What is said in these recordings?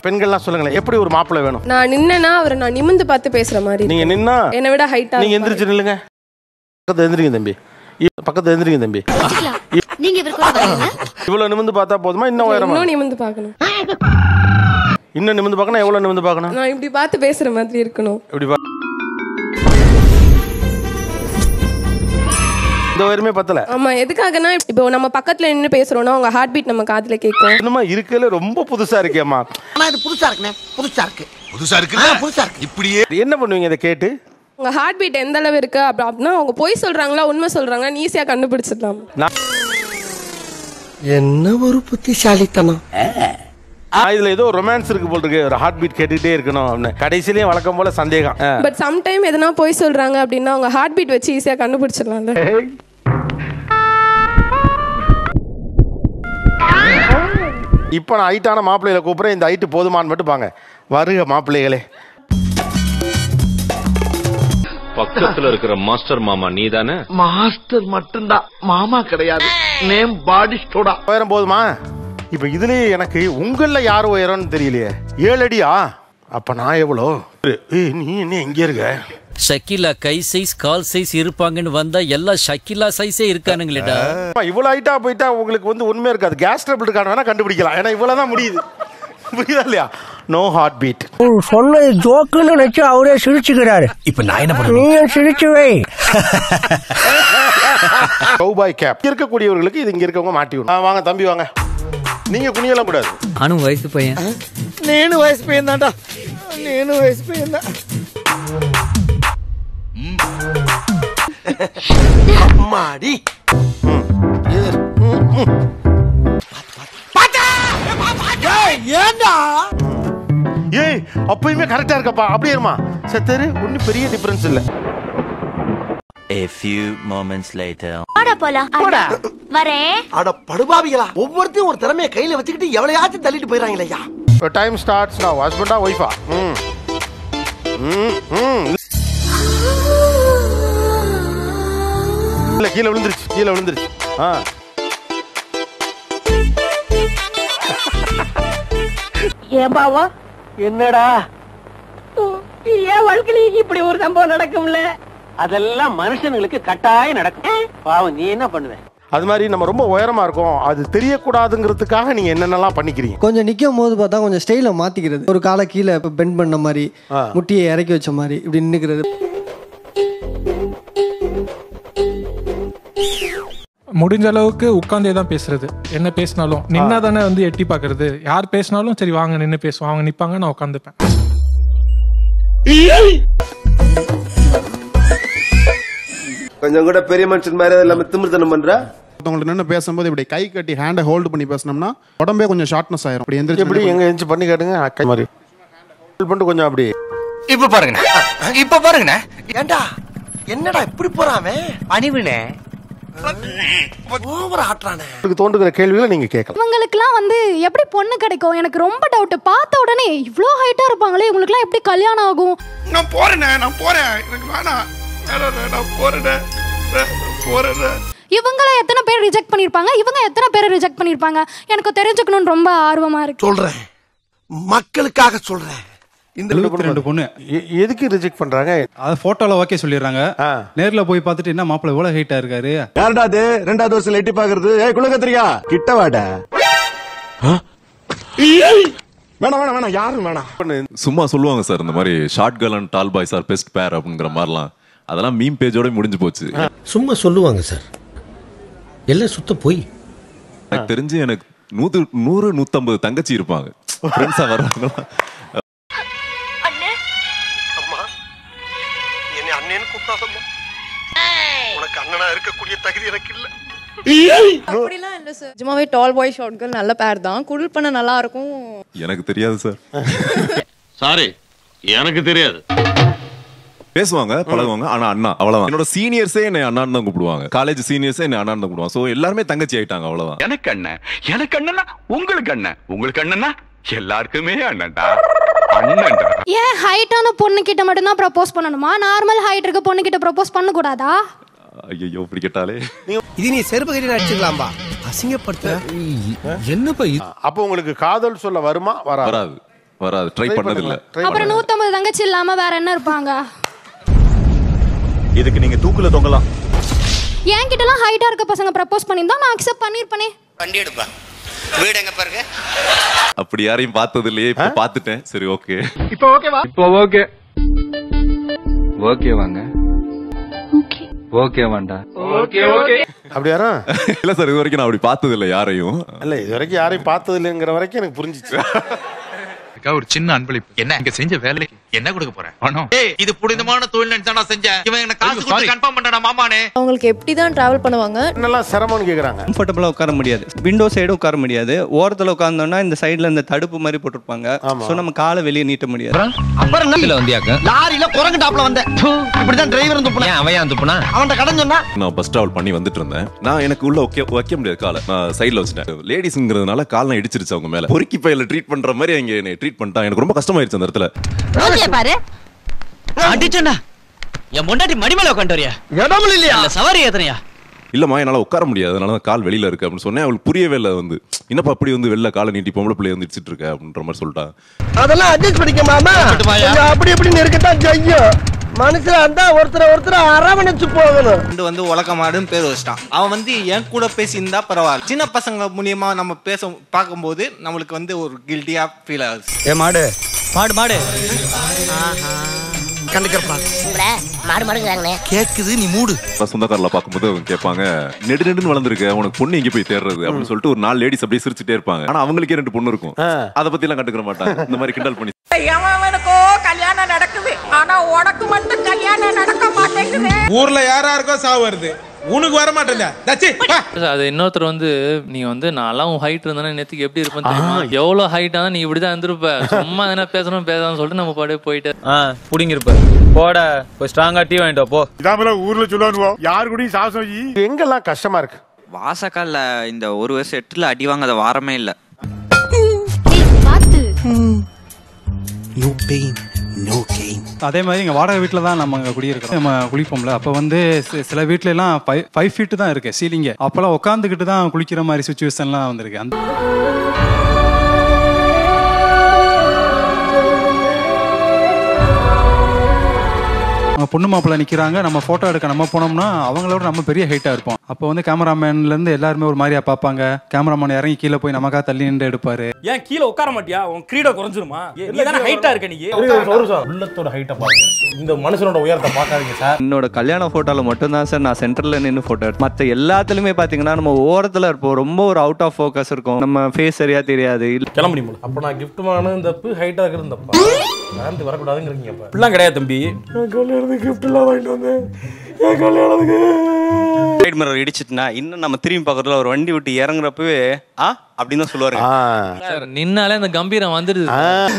பெண்கள்லாம் சொல்லுங்களேன் எப்படி ஒரு மாப்பிள்ளை வேணும் நான் நின்னேன்னா அவரை நான் நிமிந்து பார்த்து பேசுற மாதிரி நீங்க நின்னா என்னை விட ஹைட்டா நீங்க எந்திரிச்சு நில்லுங்க பக்கத்துல எந்திரிங்க தம்பி இ- பக்கத்துல எந்திரிங்க தம்பி நீங்க இவர் கூட வரீங்களா இவ்வளவு நிமிந்து பார்த்தா போதுமா இன்னும் உயரமா இன்னும் நிமிந்து பார்க்கணும் இன்னும் நிமிந்து பார்க்கணும் எவ்வளவு நிமிந்து பார்க்கணும் நான் இப்படி பார்த்து பேசுற மாதிரி இருக்கணும் இப்படி பா இந்த உயரமே பத்தல ஆமா எதுக்காகனா இப்போ நம்ம பக்கத்துல நின்று பேசுறோம்னா உங்க ஹார்ட் பீட் நம்ம காதுல கேட்கும் என்னமா இருக்கல ரொம்ப புதுசா இருக்கேம்மா ஆனா இது புதுசா இருக்குண்ணே புதுசா இருக்கு புதுசா இருக்கு புதுசா இருக்கு இப்படியே என்ன பண்ணுவீங்க இதை கேட்டு உங்க ஹார்ட் பீட் எந்த அளவு இருக்கு அப்படி அப்படின்னா அவங்க பொய் சொல்றாங்களா உண்மை சொல்றாங்க ஈஸியா கண்டுபிடிச்சிடலாம் என்ன ஒரு புத்திசாலித்தனம் ஆ, இதுல ஏதோ ரொமான்ஸ் இருக்கு போல் இருக்கு ஒரு ஹார்ட் பீட் கேட்டுட்டே இருக்கணும் அப்படின்னு கடைசிலயும் வழக்கம் போல சந்தேகம் ஆ. பட் சம்டைம் எதனா பொய் சொல்றாங்க அப்படின்னா அவங்க ஹார்ட் பீட் வச்சு ஈஸியா கண்டுபிடிச்சிடலாம்ல இப்போ நான் ஹைட்டான மாப்பிள்ளைகளை கூப்பிட்றேன் இந்த ஹைட்டு போதுமான்னு மட்டும் பாங்க வருக மாப்பிள்ளைகளே பக்கத்துல இருக்கிற மாஸ்டர் மாமா நீதானே மாஸ்டர் மட்டும்தான் மாமா கிடையாது நேம் பாடி ஸ்டோடா உயரம் போதுமா இப்போ இதுலயே எனக்கு உங்கள யார் உயரம்னு தெரியலையே ஏழு அடியா அப்ப நான் எவ்வளோ ஏய், நீ என்ன எங்க இருக்க ஷக்கிலா கை சைஸ் கால் சைஸ் இருப்பாங்கன்னு வந்தா எல்லாம் ஷக்கிலா சைஸே இருக்கானுங்களேடா அப்பா, இவ்வளவு ஹைட்டா போயிட்டா உங்களுக்கு வந்து உண்மையா இருக்காது கேஸ் ட்ரபிள் இருக்கான்னு வேணா கண்டுபிடிக்கலாம் ஏன்னா இவ்வளவுதான் முடியுது புரியுதா இல்லையா நோ ஹார்ட் பீட் சொன்னது ஜோக்குன்னு நினைச்சு அவரே சிரிச்சுக்கிறாரு இப்ப நான் என்ன பண்ணுவேன் நீயும் சிரிச்சு வை கௌபாய் கேப் இருக்கக்கூடியவர்களுக்கு இது இங்க இருக்கவங்க மாட்டி விடும் ஆ, வாங்க தம்பி வாங்க நீங்க குனியெல்லாம் கூடாது அனு வயசு பையன் నేను వయసు పోయిందంట నేను వయసు పోయిందా అమ్మాడి ఏంటా ஏய் அப்பயுமே கரெக்டா இருக்கப்பா அப்படியே இருமா சத்தரு ஒன்றும் பெரிய டிஃபரன்ஸ் இல்லை A few moments later. போடா போலாம் வரேன் அட படுபாவிகளா ஒவ்வொருத்தையும் ஒரு திறமைய கையில வச்சுக்கிட்டு எவ்வளையாச்சும் தள்ளிட்டு போயிடறாங்களேயா டைம் ஸ்டார்ட்ஸ் நான் ஹஸ்பண்டா ஒய்ஃபா ம் ம் ம் இல்ல கீழே விழுந்துருச்சு கீழே விழுந்துருச்சு ஆ ஏன் பாவா என்னடா என் வாழ்க்கையில இப்படி ஒரு சம்பவம் நடக்கும்ல அதெல்லாம் மனுஷனுங்களுக்கு கட்டாயம் நடக்கும் பாவம் நீ என்ன பண்ணுவ அது மாதிரி நம்ம ரொம்ப உயரமா இருக்கோம் அது தெரியக்கூடாதுங்கிறதுக்காக நீங்க என்னென்னலாம் பண்ணிக்கிறீங்க கொஞ்சம் நிற்கும் போது பார்த்தா கொஞ்சம் ஸ்டைலை மாற்றிக்கிறது ஒரு காலை கீழே இப்போ பெண்ட் பண்ண மாதிரி ஆ. முட்டியை இறக்கி வச்ச மாதிரி இப்படி நின்றுக்கிறது முடிஞ்ச அளவுக்கு உட்காந்தே தான் பேசுறது என்ன பேசினாலும் நின்னா தானே வந்து எட்டி பார்க்கறது யார் பேசினாலும் சரி வாங்க நின்று பேசுவோம் அவங்க நிப்பாங்க நான் உட்காந்துப்பேன் கொஞ்சம் கூட பெரிய மனுஷன் மாதிரி இல்லாம திமிர்த்தனம் பண்ற ஒருத்தவங்கள்ட்ட நின்று பேசும்போது இப்படி கை கட்டி ஹேண்டை ஹோல்டு பண்ணி பேசினோம்னா உடம்பே கொஞ்சம் ஷார்ட்னஸ் ஆயிரும் அப்படி எந்திரிச்சு எப்படி எங்க எந்திரிச்சு பண்ணி காட்டுங்க கை மாதிரி Hold பண்ணிட்டு கொஞ்சம் அப்படி இப்ப பாருங்க இப்ப பாருங்க ஏண்டா என்னடா இப்படி போறான் பணிவுனே ஓவர் ஆட்டுறானே உங்களுக்கு தோன்றுகிற கேள்விகளை நீங்க கேட்கலாம் இவங்களுக்குலாம் வந்து எப்படி பொண்ணு கிடைக்கும் எனக்கு ரொம்ப டவுட் பார்த்த உடனே இவ்ளோ ஹைட்டா இருப்பாங்களே இவங்களுக்குலாம் எப்படி கல்யாணம் ஆகும் நான் போறேனே நான் போறேன் எனக்கு வேணாம் வேணாம், நான் போறேனே போறேனே இவங்கள எத்தனை பேர் ரிஜெக்ட் பண்ணிருப்பாங்க இவங்க எத்தனை பேர் ரிஜெக்ட் பண்ணிருப்பாங்க எனக்கு தெரிஞ்சுக்கணும்னு ரொம்ப ஆர்வமா இருக்கு சொல்றேன் மக்களுக்காக சொல்றேன் இந்த ரெண்டு பொண்ணு எ- எதுக்கு ரிஜெக்ட் பண்றாங்க அது போட்டோல ஓகே சொல்லிடுறாங்க நேர்ல போய் பார்த்துட்டு என்ன மாப்பிள்ள இவ்வளவு ஹைட்டா இருக்காரு யாருடா அது ரெண்டாவது வருஷம் எட்டி பாக்குறது ஏய் குள்ள கத்திரிக்கா கிட்ட வாட வேணாம் வேணாம் வேணாம் யாரும் வேணாம் சும்மா சொல்லுவாங்க சார் இந்த மாதிரி short girl and tall boys are best pair அப்படிங்கிற மாதிரிலாம் அதெல்லாம் மீம் பேஜோட முடிஞ்சு போச்சு சும்மா சொல்லுவாங்க சார் எல்லாம் சுத்த போய் எனக்கு தெரிஞ்சு எனக்கு நூத்து நூறு நூத்தம்பது தங்கச்சி இருப்பாங்க ஃப்ரெண்ட்ஸா வர்றாங்க அம்மா என்னை அண்ணேன்னு கூப்பிடாதம்மா உனக்கு அண்ணனா இருக்கக்கூடிய தகுதி எனக்கு இல்ல அப்படிலாம் இல்ல சார் சும்மாவே டால் பாய் ஷார்ட் கேர்ள் நல்ல பேர் தான் குடில் பண்ண நல்லா இருக்கும் எனக்கு தெரியாது சார் சாரி எனக்கு தெரியாது பேசுவாங்க பழகுவாங்க ஆனா அண்ணா அவ்வளவுதான் என்னோட சீனியர்ஸே என்னை அண்ணான்னு தான் கூப்பிடுவாங்க காலேஜ் சீனியர்ஸே என்னை அண்ணான்னு தான் கூப்பிடுவாங்க சோ எல்லாருமே தங்கச்சி ஆயிட்டாங்க அவ்வளவுதான் எனக்கு அண்ணன் எனக்கு அண்ணனா உங்களுக்கு அண்ணன் உங்களுக்கு அண்ணனா எல்லாருக்குமே அண்ணன்டா அண்ணன்டா ஏன் ஹைட்டான பொண்ணு கிட்ட மட்டும்தான் ப்ரப்போஸ் பண்ணணுமா நார்மல் ஹைட் இருக்க பொண்ணு கிட்ட ப்ரப்போஸ் பண்ண கூடாதா ஐயோ இப்படி கேட்டாலே இது நீ செருப்பு கட்டி அடிச்சுக்கலாம்பா அசிங்கப்படுத்த என்னப்பா அப்போ உங்களுக்கு காதல் சொல்ல வருமா வராது வராது வராது ட்ரை பண்ணது இல்ல அப்புறம் நூத்தம்பது தங்கச்சி இல்லாம வேற என்ன இருப்பாங்க இதுக்கு நீங்க தூக்குல தொங்கலாம் என்கிட்ட எல்லாம் ஹைட்டா இருக்க பசங்க ப்ரப்போஸ் பண்ணியிருந்தா நான் அக்செப்ட் பண்ணிருப்பேனே வண்டி எடுப்பா வீடு எங்க பாருங்க அப்படி யாரையும் பார்த்தது இல்லையே இப்ப பாத்துட்டேன் சரி ஓகே இப்போ ஓகேவா இப்போ ஓகே ஓகே வாங்க ஓகே வாண்டா ஓகே ஓகே அப்படி யாரும் இல்ல சார் இது வரைக்கும் நான் அப்படி பார்த்தது இல்ல யாரையும் இல்ல இது வரைக்கும் யாரையும் பார்த்தது இல்லைங்கிற வரைக்கும் எனக்கு புரிஞ்சிச்சு ஒரு சின்ன அன்பளிப்பு என்ன இங்க செஞ்ச வேலைக்கு என்ன கொடுக்க போறேன் பணம் ஏய் இது புனிதமான தொழில் நினைச்சா நான் செஞ்சேன் இவன் என்ன காசு கொடுத்து கன்ஃபார்ம் பண்ணடா மாமானே அவங்களுக்கு எப்படி தான் டிராவல் பண்ணுவாங்க என்னெல்லாம் சிரமம்னு கேக்குறாங்க கம்ஃபர்டபுளா உட்கார முடியாது விண்டோ சைடு உட்கார முடியாது ஓரத்துல உட்கார்ந்தோம்னா இந்த சைடுல இந்த தடுப்பு மாதிரி போட்டிருப்பாங்க சோ நம்ம காலை வெளியே நீட்ட முடியாது அப்புறம் என்ன வந்தியாக்க லாரியில குரங்கு டாப்ல வந்தேன் ப்பு, இப்படிதான் டிரைவர் துப்புனா அவன் ஏன் துப்புனா அவன்கிட்ட கடன் சொன்னா நான் பஸ் டிராவல் பண்ணி வந்துட்டு இருந்தேன் நான் எனக்கு உள்ள வைக்க வைக்க முடியாது காலை நான் சைடுல வச்சுட்டேன் லேடிஸ்ங்கிறதுனால கால்லாம் இடிச்சிருச்சு அவங்க மேல பொறுக்கி பையில ட்ரீட் பண்ற மாதிரி அங்க என்னை ட்ரீட் பண்ணிட்டாங்க எனக்கு ரொம்ப கஷ்டமாயிருச்சு அந்த இடத்துல பாரு அடிச்சண்டா என் பொண்டாட்டி மடி மேல உட்காந்து வரியா இடம் இல்லையா இல்ல சவாரி ஏத்தனையா இல்லம்மா என்னால உட்கார முடியாது அதனால தான் கால் வெளியில இருக்கு அப்படின்னு சொன்னேன் அவளுக்கு புரியவே இல்லை அது வந்து என்னப்பா அப்படி வந்து வெளில காலை நீட்டி பொம்பளை பிள்ளை வந்து இடிச்சிட்டு இருக்க அப்படின்ற மாதிரி சொல்லிட்டா அதெல்லாம் அட்ஜஸ்ட் பண்ணிக்க மாமா கொஞ்சம் அப்படி இப்படின்னு இருக்கத்தான் செய்யும் மனுஷனா இருந்தா ஒருத்தர் ஒருத்தர் அரவணைச்சு போகணும் ஃப்ரெண்டு வந்து உலகமாடுன்னு பேர் வச்சிட்டான் அவன் வந்து என் கூட பேசியிருந்தா பரவாயில்ல சின்ன பசங்க மூலியமா நம்ம பேச பார்க்கும்போது நம்மளுக்கு வந்து ஒரு கில்ட்டியா ஃபீல் ஆகுது ஏ மாடு மாடு மாடு கண்டுக்கிறப்பா மாடு மாடுங்கிறாங்கண்ணே கேக்குது நீ மூடு சொந்தக்காரில் பார்க்கும்போது அவங்க கேட்பாங்க நெடு நெடுன்னு வளர்ந்துருக்க உனக்கு பொண்ணு எங்க போய் தேடுறது அப்படின்னு சொல்லிட்டு ஒரு நாலு லேடிஸ் அப்படியே சிரிச்சுட்டே இருப்பாங்க ஆனா அவங்களுக்கே ரெண்டு பொண்ணு இருக்கும் அதை பத்தி எல்லாம் கண்டுக்கிற மாட்டாங்க இந்த மாதிரி கிண்டல் பண்ணி எவனுக்கோ கல்யாணம் நடக்குது ஆனா உனக்கு மட்டும் கல்யாணம் நடக்க மாட்டேங்குது ஊர்ல யாரா இருக்கோ சாவு வருது உனக்கு வர மாட்டேன் அது இன்னொருத்தர் வந்து நீ வந்து நான்லாம் உன் ஹைட் இருந்தா நேத்துக்கு எப்படி இருப்பேன் தெரியுமா எவ்வளவு ஹைட் ஆனா நீ இப்படிதான் இருந்திருப்ப சும்மா என்ன பேசணும் பேசணும் சொல்லிட்டு நம்ம பாடே போயிட்டு ஆ புடிங்கிருப்ப போட போய் ஸ்ட்ராங்கா டீ வாங்கிட்டு வா, போ இதாமல ஊர்ல சொல்லுவானுவோம் யாரு கூடயும் சாசம் எங்கெல்லாம் கஷ்டமா இருக்கு வாசக்கால்ல இந்த ஒரு வருஷம் எட்டுல அடி வாங்காத வாரமே இல்ல பார்த்து நோ பெயின் நோ கெயின் அதே மாதிரி இங்கே வாடகை வீட்டில் தான் நம்ம அங்கே குடியிருக்கோம் நம்ம குளிப்போம்ல அப்போ வந்து சி- சில வீட்ல எல்லாம் ஃபைவ் ஃபைவ் ஃபீட்டு தான் இருக்கு சீலிங்க அப்போல்லாம் உட்காந்துக்கிட்டு தான் குளிக்கிற மாதிரி சுச்சுவேஷன்லாம் வந்திருக்கு அந்த அவங்க பொண்ணு மாப்பிள்ளை நிற்கிறாங்க நம்ம ஃபோட்டோ எடுக்க நம்ம போனோம்னா அவங்களோட நம்ம பெரிய ஹைட்டாக இருப்போம் அப்போ வந்து கேமராமேன்லேருந்து எல்லாருமே ஒரு மாதிரியா பார்ப்பாங்க கேமராமேன் இறங்கி கீழே போய் நமக்கா தள்ளி நின்று எடுப்பாரு ஏன் கீழே உட்கார மாட்டியா உன் கிரீட குறைஞ்சிருமா நீ தானே ஹைட்டா இருக்க நீ உள்ளத்தோட ஹைட்டை பாருங்க இந்த மனுஷனோட உயரத்தை பார்க்காதீங்க சார் என்னோட கல்யாண போட்டோல மட்டும் தான் சார் நான் சென்டர்ல நின்று போட்டோ எடுத்தேன் மற்ற எல்லாத்துலயுமே பாத்தீங்கன்னா நம்ம ஓரத்துல இருப்போம் ரொம்ப ஒரு அவுட் ஆஃப் ஃபோக்கஸ் இருக்கும் நம்ம ஃபேஸ் சரியா தெரியாது கிளம்ப முடியும் அப்ப நான் கிஃப்ட் வாங்கின தப்பு ஹைட்டா இருக்கிறது தப்பா நான் வரக்கூடாதுங்கிறீங்க அப்ப இப்படிலாம் கிடையாது தம்பி நான் கல்யாணத்துக்கு கிஃப்ட் எல்லாம் வாங்கிட்டு வந்தேன் என் கல்யாணத்துக்கு சைடு மிரர் இடிச்சிட்டுனா இன்னும் நம்ம திரும்பி பார்க்கறதுல ஒரு வண்டி விட்டு இறங்குறப்பவே ஆ அப்படின்னு தான் சொல்லுவாரு சார் நின்னாலே அந்த கம்பீரம் வந்துடுது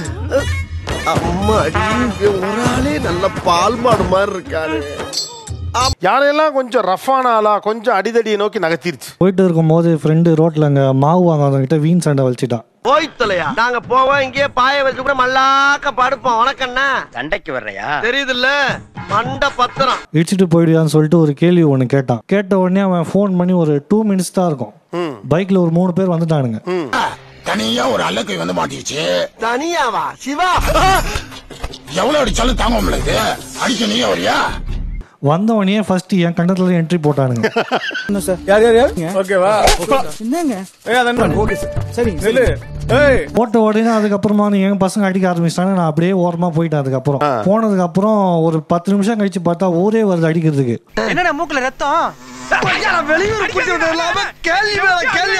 அம்மா ஒரு ஆளே நல்ல பால் மாடு மாதிரி இருக்காரு யாரையெல்லாம் கொஞ்சம் ரஃப்பான ஆளா கொஞ்சம் அடிதடியை நோக்கி நகர்த்திருச்சு போயிட்டு இருக்கும்போது ஃப்ரெண்டு ரோட்ல அங்க மாவு வாங்காதவங்கிட்ட வீண் சண்டை வலிச்சிட்டான் போய் தொலையா நாங்க போவோம் இங்கேயே பாய வச்சு கூட மல்லாக்க படுப்போம் உனக்கண்ணா சண்டைக்கு வர்றையா தெரியுதுல்ல மண்ட பத்திரம் இடிச்சிட்டு போயிடுயான்னு சொல்லிட்டு ஒரு கேள்வி ஒன்று கேட்டான் கேட்ட உடனே அவன் ஃபோன் பண்ணி ஒரு டூ மினிட்ஸ் தான் இருக்கும் பைக்ல ஒரு மூணு பேர் வந்துட்டானுங்க தனியா ஒரு அல்லக்கை வந்து மாட்டிடுச்சு தனியாவா சிவா எவ்வளவு அடிச்சாலும் தாங்க முடியல அடிக்க நீ வரியா வந்தவனே ஃபர்ஸ்ட் என் கண்டத்துல என்ட்ரி போட்டானுங்க என்ன சார் யார் யார் யார் ஓகேவா என்னங்க ஏய் அதான் ஓகே சார் சரிங்க சொல்லு ஏய் போட்ட உடனே அதுக்கப்புறமா வந்து எங்க பசங்க அடிக்க ஆரம்பிச்சிட்டாங்க நான் அப்படியே ஓரமா போயிட்டேன் அதுக்கப்புறம் போனதுக்கு அப்புறம் ஒரு பத்து நிமிஷம் கழிச்சு பார்த்தா ஊரே வருது அடிக்கிறதுக்கு என்னடா மூக்குல ரத்தம் வெளியூர் குட்டி விட்டு இல்லாம கேள்வி மேல கேள்வியா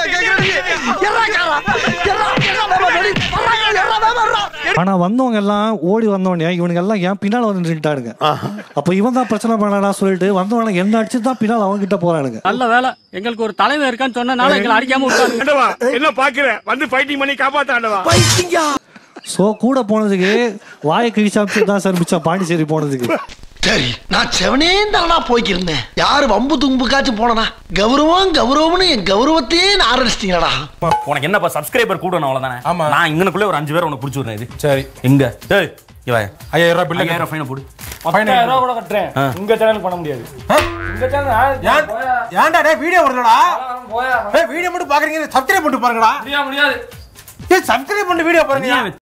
கேக்குறீங்க ஆனா வந்தவங்க எல்லாம் ஓடி வந்தவனே இவனுங்க எல்லாம் ஏன் பின்னால வந்து நின்றுட்டானுங்க அப்ப இவன் தான் பிரச்சனை பண்ணடா சொல்லிட்டு வந்தவன என்ன அடிச்சு தான் பின்னால் அவங்க கிட்ட போறானுங்க நல்ல வேலை எங்களுக்கு ஒரு தலைவர் இருக்கான்னு சொன்னனால எங்களை அடிக்காம ஆண்டவா என்ன பாக்குற வந்து ஃபைட்டிங் பண்ணி காப்பாத்த ஆண்டவா சோ கூட போனதுக்கு வாயை கிழிச்சாப்பிட்டு தான் சார் மிச்சம் பாண்டிச்சேரி போனதுக்கு சரி நான் செவனே தானா போய்க்கிருந்தேன் யாரு வம்பு தும்புக்காச்சும் போனனா கௌரவம் கௌரவம்னு என் கௌரவத்தையே நான் ஆரம்பிச்சிட்டீங்களா உனக்கு என்னப்பா சப்ஸ்கிரைபர் கூடணும் அவ்வளவுதானே ஆமா நான் இங்கனுக்குள்ளே ஒரு அஞ்சு பேர் உனக்கு பிடிச்சி விடுறேன் இது சரி எங்க டேய் இவன் ஐயாயிரம் ரூபாய் பில்ல ஐயாயிரம் ஃபைனை போடு பத்தாயிரம் ரூபாய் கூட கட்டுறேன் உங்க சேனல் பண்ண முடியாது உங்க சேனல் ஏன்டா டேய் வீடியோ வரலடா ஏய் வீடியோ மட்டும் பாக்குறீங்க சப்ஸ்கிரைப் பண்ணிட்டு பாருங்கடா முடியாது ஏய் சப்ஸ்கிரைப் பண்ணிட்டு வீடியோ பாருங்க